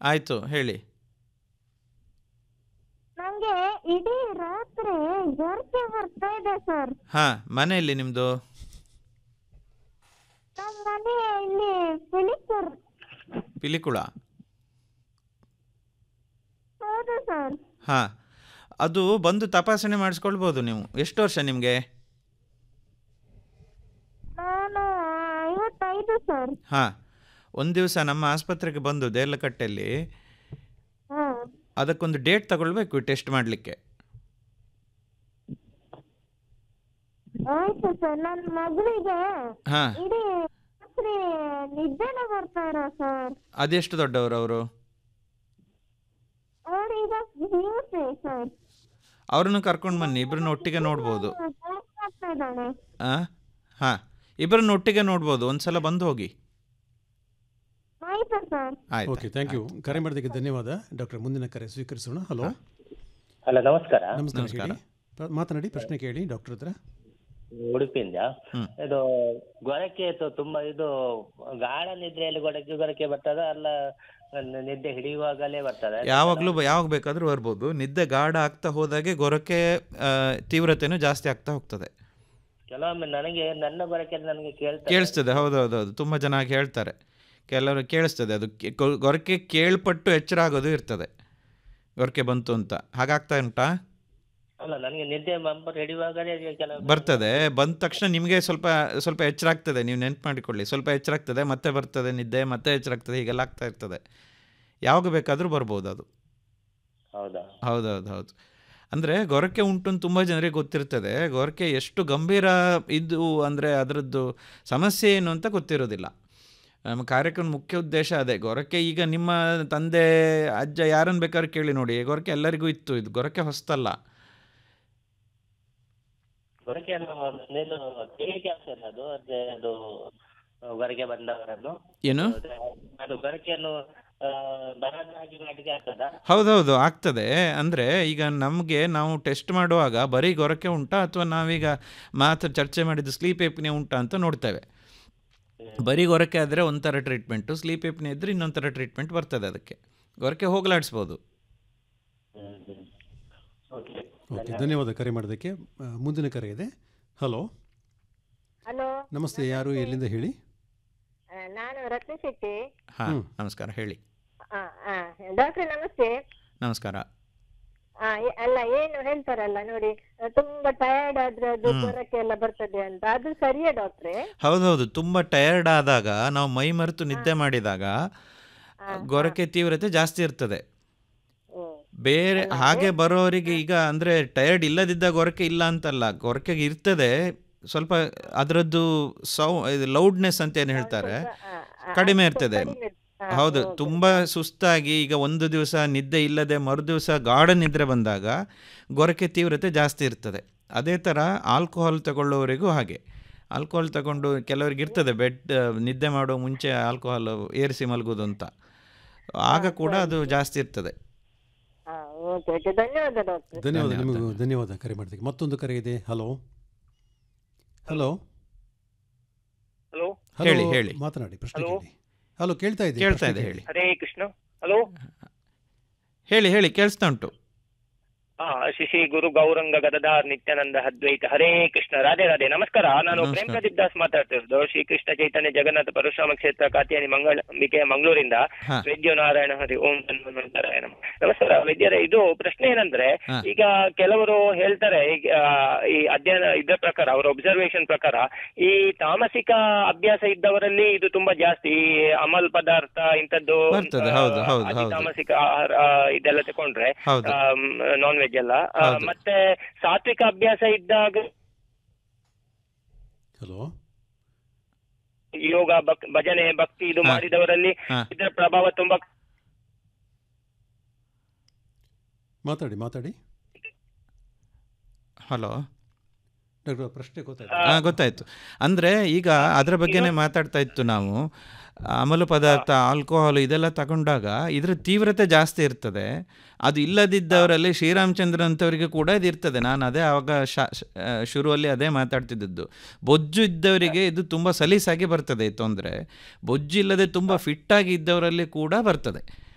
ಆಯಿತು ಹೇಳಿ ನಂಗೆ ಇಡೀ ರಾತ್ರಿ ಗೊರಕೆ ಬರ್ತಾ ಇದೆ ಸರ್ ಹಾಂ ಮನೆಯಲ್ಲಿ ನಿಮ್ಮದು ನಮ್ಮ ಮನೆ ಇಲ್ಲಿ ಪಿಲಿಕೂರ್ ಪಿಲಿಕುಳ ಹೌದು ಸರ್ ಹಾಂ ಅದು ಬಂದು ತಪಾಸಣೆ ಮಾಡಿಸ್ಕೊಳ್ಬೋದು ನೀವು ಎಷ್ಟು ವರ್ಷ ನಿಮಗೆ ನಾನು ಐವತ್ತೈದು ಸರ್ ಹಾಂ ಒಂದು ದಿವಸ ನಮ್ಮ ಆಸ್ಪತ್ರೆಗೆ ಬಂದು ದೇರ್ಲಕಟ್ಟೆಯಲ್ಲಿ ಹಾ ಅದಕ್ಕೊಂದು ಡೇಟ್ ತಗೊಳ್ಬೇಕು ಟೆಸ್ಟ್ ಮಾಡಲಿಕ್ಕೆ ಆಯ್ತು ಸರ್ ನನ್ನ ಮಗಳಿಗೆ ಹಾಂ ಇಡೀ ರಾತ್ರಿ ನಿದ್ದೆನೆ ಬರ್ತಾ ಇಲ್ಲ ಸರ್ ಅದೆಷ್ಟು ದೊಡ್ಡವರು ಅವರು ಅವಳು ಈಗ ಪಿಯುಸಿ ಸರ್ ಅವ್ರನ್ನು ಕರ್ಕೊಂಡು ಬನ್ನಿ ಇಬ್ಬರನ್ನ ಒಟ್ಟಿಗೆ ನೋಡ್ಬೋದು ಆಗ್ತಾ ಇದ್ದಾಳೆ ಹಾಂ ಹಾಂ ಇಬ್ಬರನ್ನ ಒಟ್ಟಿಗೆ ನೋಡ್ಬೋದು ಒಂದು ಸಲ ಬಂದು ಹೋಗಿ ಆಯ್ತು ಸರ್ ಆಯ್ತು ಓಕೆ ಥ್ಯಾಂಕ್ ಯು ಕರೆ ಮಾಡೋದಕ್ಕೆ ಧನ್ಯವಾದ ಡಾಕ್ಟರ್ ಮುಂದಿನ ಕರೆ ಸ್ವೀಕರಿಸೋಣ ಹಲೋ ಹಲೋ ನಮಸ್ಕಾರ ನಮಸ್ಕಾರ ನಮಸ್ಕಾರ. ಹೇಳಿ ಪ್ರ- ಮಾತನಾಡಿ ಪ್ರಶ್ನೆ ಕೇಳಿ ಡಾಕ್ಟರ್ ಹತ್ರ ಉಡುಪಿಯಿಂದ ಹ್ಮ್. ಇದು ಗೊರಕೆ ತು- ತುಂಬಾ ಇದು ಗಾಢ ನಿದ್ರೆಯಲ್ಲಿ ಗೊರಕೆ ಗೊರಕೆ ಬರ್ತದ ಅಲ್ಲ ನ- ನಿದ್ದೆ ಹಿಡಿಯುವಾಗಲೇ ಬರ್ತದ ಯಾವಾಗಲೂ ಯಾವಾಗ ಬೇಕಾದರೂ ಬರ್ಬೋದು ನಿದ್ದೆ ಗಾಢ ಆಗ್ತಾ ಹೋದಾಗೆ ಗೊರಕೆ ಆ, ತೀವ್ರತೆನೂ ಜಾಸ್ತಿ ಆಗ್ತಾ ಹೋಗ್ತದೆ ಕೆಲವೊಮ್ಮೆ ನನಗೆ ನನ್ನ ಗೊರಕೆ ನನಗೆ ಕೇಳ್ತಾ ಕೇಳಿಸ್ತದೆ ಹೌದು ಹೌದು ಹೌದು ತುಂಬ ಜನ ಹಾಗೆ ಹೇಳ್ತಾರೆ ಕೆಲವರು ಕೇಳಿಸ್ತದೆ ಅದು ಕೇ- ಗೊ- ಗೊರಕೆ ಕೇಳ್ಪಟ್ಟು ಎಚ್ಚರ ಆಗೋದು ಇರ್ತದೆ ಗೊರಕೆ ಬಂತು ಅಂತ ಹಾಗಾಗ್ತಾ ಉಂಟಾ ಅಲ್ಲ ನನಗೆ ನಿದ್ದೆ ಮಂಪರ್ ಹಿಡಿಯುವಾಗಲೇ ಕೆಲವು ಬರ್ತದೆ ಬಂದ ತಕ್ಷಣ ನಿಮಗೆ ಸ್ವಲ್ಪ ಸ್ವಲ್ಪ ಎಚ್ಚರ ಆಗ್ತದೆ ನೀವು ನೆನ್ಪು ಮಾಡಿಕೊಳ್ಳಿ ಸ್ವಲ್ಪ ಎಚ್ಚರ ಆಗ್ತದೆ ಮತ್ತೆ ಬರ್ತದೆ ನಿದ್ದೆ ಮತ್ತೆ ಎಚ್ಚರ ಆಗ್ತದೆ ಹೀಗೆಲ್ಲ ಆಗ್ತಾ ಇರ್ತದೆ ಯಾವಾಗ ಬೇಕಾದರೂ ಬರ್ಬೋದು ಅದು ಹೌದಾ ಹೌದೌದು ಹೌದು ಅಂದರೆ ಗೊರಕೆ ಉಂಟು ಅಂತ ತುಂಬ ಜನರಿಗೆ ಗೊತ್ತಿರ್ತದೆ ಗೊರಕೆ ಎಷ್ಟು ಗಂಭೀರ ಇದು ಅಂದರೆ ಅದರದ್ದು ಸಮಸ್ಯೆ ಏನು ಅಂತ ಗೊತ್ತಿರೋದಿಲ್ಲ ನಮ್ಮ ಕಾರ್ಯಕ್ರಮ ಮುಖ್ಯ ಉದ್ದೇಶ ಅದೇ ಗೊರಕೆ ಈಗ ನಿಮ್ಮ ತಂದೆ ಅಜ್ಜ ಯಾರನ್ನು ಬೇಕಾದ್ರೂ ಕೇಳಿ ನೋಡಿ ಗೊರಕೆ ಎಲ್ಲರಿಗೂ ಇತ್ತು ಇದು ಗೊರಕೆ ಹೊಸ್ತಲ್ಲ ಗೊರಕೆಯನ್ನು ನೀನು ತಿಳಿಕೆ ಆಗ್ತದೆ ಅದು ಅದೇ ಅದು ಹೊರಗೆ ಬಂದವರನ್ನು ಏನು ಅದು ಗೊರಕೆಯನ್ನು ಆ, ಬರದ ಹಾಗೆ ಮಾಡ್ಲಿಕ್ಕೆ ಆಗ್ತದಾ ಹೌದೌದು ಆಗ್ತದೆ ಅಂದರೆ ಈಗ ನಮಗೆ ನಾವು ಟೆಸ್ಟ್ ಮಾಡುವಾಗ ಬರೀ ಗೊರಕೆ ಉಂಟಾ ಅಥವಾ ನಾವೀಗ ಮಾತ್ರ ಚರ್ಚೆ ಮಾಡಿದ್ದು ಸ್ಲೀಪ್ ಏಪ್ನೆ ಉಂಟಾ ಅಂತ ನೋಡ್ತೇವೆ ಬರೀ ಗೊರಕೆ ಆದರೆ ಒಂಥರ ಟ್ರೀಟ್ಮೆಂಟು ಸ್ಲೀಪ್ ಏಪ್ನೆ ಇದ್ದರೆ ಇನ್ನೊಂಥರ ಟ್ರೀಟ್ಮೆಂಟ್ ಬರ್ತದೆ ಅದಕ್ಕೆ ಗೊರಕೆ ಹೋಗಲಾಡಿಸ್ಬೋದು ಹ್ಮ್ ಹ್ಮ್ ಓಕೆ ಓಕೆ ಧನ್ಯವಾದ ಕರೆ ಮಾಡೋದಕ್ಕೆ ಆ, ಮುಂದಿನ ಕರೆ ಇದೆ ಹಲೋ ಹಲೋ ನಮಸ್ತೆ ಯಾರು ಎಲ್ಲಿಂದ ಹೇಳಿ ನಾನು ರತ್ನ ಶೆಟ್ಟಿ ಹಾಂ ಹ್ಮ್. ನಮಸ್ಕಾರ ಹೇಳಿ ಡಾಕ್ಟ್ರೆ ನಮಸ್ತೆ ನಮಸ್ಕಾರ ಆ, ಎ- ಅಲ್ಲ ಏನು ಹೇಳ್ತಾರಲ್ಲ ನೋಡಿ ಆ, ತುಂಬಾ ಟಯರ್ಡ್ ಆದ್ರೆ ಅದು ಗೊರಕೆ ಎಲ್ಲ ಬರ್ತದೆ ಅಂತ ಅದು ಸರಿಯಾ ಡಾಕ್ಟ್ರೆ ಹೌದೌದು ತುಂಬ ಟಯರ್ಡ್ ಆದಾಗ ನಾವು ಮೈ ಮರೆತು ನಿದ್ದೆ ಮಾಡಿದಾಗ ಗೊರಕೆ ತೀವ್ರತೆ ಜಾಸ್ತಿ ಇರ್ತದೆ ಹ್ಮ್. ಬೇರೆ ಹಾಗೆ ಬರೋರಿಗೆ ಈಗ ಅಂದರೆ ಟಯರ್ಡ್ ಇಲ್ಲದಿದ್ದ ಗೊರಕೆ ಇಲ್ಲ ಅಂತಲ್ಲ ಗೊರಕೆಗೆ ಇರ್ತದೆ ಸ್ವಲ್ಪ ಅದರದ್ದು ಸೌ ಇದು ಲೌಡ್ನೆಸ್ ಅಂತ ಏನು ಹೇಳ್ತಾರೆ ಆ, ಆ, ಕಡಿಮೆ ಅದು ಇರ್ತದೆ ಕಡಿಮೆ ಇರ್ತದೆ. ಆ, ಹೌದು ಓಕೆ. ತುಂಬ ಸುಸ್ತಾಗಿ ಈಗ ಒಂದು ದಿವಸ ನಿದ್ದೆ ಇಲ್ಲದೆ ಮರು ದಿವಸ ಗಾಢ ನಿದ್ರೆ ಬಂದಾಗ ಗೊರಕೆ ತೀವ್ರತೆ ಜಾಸ್ತಿ ಇರ್ತದೆ ಅದೇ ಥರ ಆಲ್ಕೋಹಾಲ್ ತಗೊಳ್ಳೋವರಿಗೂ ಹಾಗೆ ಆಲ್ಕೋಹಾಲ್ ತಗೊಂಡು ಕೆಲವರಿಗೆ ಇರ್ತದೆ ಬೆಡ್ ನಿದ್ದೆ ಮಾಡೋ ಮುಂಚೆ ಆಲ್ಕೋಹಾಲ್ ಏರಿಸಿ ಮಲಗೋದು ಅಂತ ಆಗ ಕೂಡ ಅದು ಜಾಸ್ತಿ ಇರ್ತದೆ ಆ, ಓಕೆ ಓಕೆ ಧನ್ಯವಾದ ಡಾಕ್ಟ್ರೆ ಧನ್ಯವಾದ ಧನ್ಯವಾದ. ನಿಮಗೂ ಧನ್ಯವಾದ ಕರೆ ಮಾಡೋದಕ್ಕೆ ಮತ್ತೊಂದು ಕರೆ ಇದೆ ಹಲೋ ಹಲೋ ಹಲೋ ಹಲೋ ಹೇಳಿ, ಹೇಳಿ. ಮಾತನಾಡಿ ಪ್ರಶ್ನೆ ಹಲೋ. ಕೇಳಿ ಹಲೋ ಕೇಳ್ತಾ ಇದೆ ಕೇಳ್ತಾ ಪ್ರಶ್ನೆ ಇದೆ ಕೇಳಿ. ಹೇಳಿ ಹರೇ ಕೃಷ್ಣ ಹಲೋ ಹೇಳಿ ಹೇಳಿ ಕೇಳಿಸ್ತಾ ಉಂಟು ಹಾ ಶಿಶಿ ಗುರು ಗೌರಂಗ ಗದದಾರ್ ನಿತ್ಯಾನಂದ ಅದ್ವೈತ ಹರೇ ಕೃಷ್ಣ ರಾಧೆ ರಾಧೆ ನಮಸ್ಕಾರ ನಾನು ನಮಸ್ಕಾರ. ಪ್ರೇಮ್ ಪ್ರದೀಪ್ ದಾಸ್ ಮಾತಾಡ್ತಿರೋದು ಶ್ರೀ ಕೃಷ್ಣ ಚೈತನ್ಯ ಜಗನ್ನಾಥ ಪರಶುರಾಮ ಕ್ಷೇತ್ರ ಕಾತಿಯಾನಿ ಮಂಗಳಂಬಿಕೆ ಮಂಗಳೂರಿಂದ ಹಾ. ವೈದ್ಯ ನಾರಾಯಣ ಹರಿ ಓಂ ನಾರಾಯಣ ನಮಸ್ಕಾರ ವೈದ್ಯರೇ ಇದು ಪ್ರಶ್ನೆ ಏನಂದ್ರೆ ಹಾ. ಈಗ ಕೆಲವರು ಹೇಳ್ತಾರೆ ಈಗ ಆ, ಈ ಅಧ್ಯಯನ ಇದ್ರ ಪ್ರಕಾರ ಅವರ ಒಬ್ಸರ್ವೇಷನ್ ಪ್ರಕಾರ ಈ ತಾಮಸಿಕ ಅಭ್ಯಾಸ ಇದ್ದವರಲ್ಲಿ ಇದು ತುಂಬಾ ಜಾಸ್ತಿ ಈ ಅಮಲ್ ಪದಾರ್ಥ ಇಂಥದ್ದು ಬರ್ತದೆ, ಆ, ಹೌದು, ಹೌದು, ಅತಿ ಹೌದು. ತಾಮಸಿಕ ಆಹಾರ ಆ, ಇದೆಲ್ಲ ತಕೊಂಡ್ರೆ ಹೌದು ನಾನ್ ವೆಜ್ ಎಲ್ಲ ಆ, ಹೌದು. ಮತ್ತೆ ಸಾತ್ವಿಕ ಅಭ್ಯಾಸ ಇದ್ದಾಗ ಹಲೋ ಯೋಗ ಭಕ್- ಭಜನೆ ಭಕ್ತಿ ಇದು ಹಾ. ಮಾಡಿದವರಲ್ಲಿ ಹಾ. ಇದರ ಪ್ರಭಾವ ತುಂಬಾ ಮಾತಾಡಿ ಮಾತಾಡಿ ಹಲೋ ಡಾಕ್ಟರ್ ಪ್ರಶ್ನೆ ಗೊತ್ತಾಯ್ತು ಹಾಂ ಗೊತ್ತಾಯಿತು ಅಂದರೆ ಈಗ ಅದರ ಬಗ್ಗೆನೇ ಮಾತಾಡ್ತಾ ಇತ್ತು ನಾವು ಅಮಲು ಪದಾರ್ಥ ಆಲ್ಕೋಹಾಲ್ ಇದೆಲ್ಲ ತಗೊಂಡಾಗ ಇದರ ತೀವ್ರತೆ ಜಾಸ್ತಿ ಇರ್ತದೆ ಅದು ಇಲ್ಲದಿದ್ದವರಲ್ಲಿ ಶ್ರೀರಾಮಚಂದ್ರ ಅಂತವರಿಗೆ ಕೂಡ ಇದು ಇರ್ತದೆ ನಾನು ಅದೇ ಆವಾಗ ಶಾ ಶ- ಆ, ಶುರುವಲ್ಲಿ ಅದೇ ಮಾತಾಡ್ತಿದ್ದದ್ದು ಬೊಜ್ಜು ಇದ್ದವರಿಗೆ ಇದು ತುಂಬ ಸಲೀಸಾಗಿ ಬರ್ತದೆ ಈ ತೊಂದರೆ ಬೊಜ್ಜು ಇಲ್ಲದೆ ತುಂಬ ಫಿಟ್ಟಾಗಿ ಇದ್ದವರಲ್ಲಿ ಕೂಡ ಬರ್ತದೆ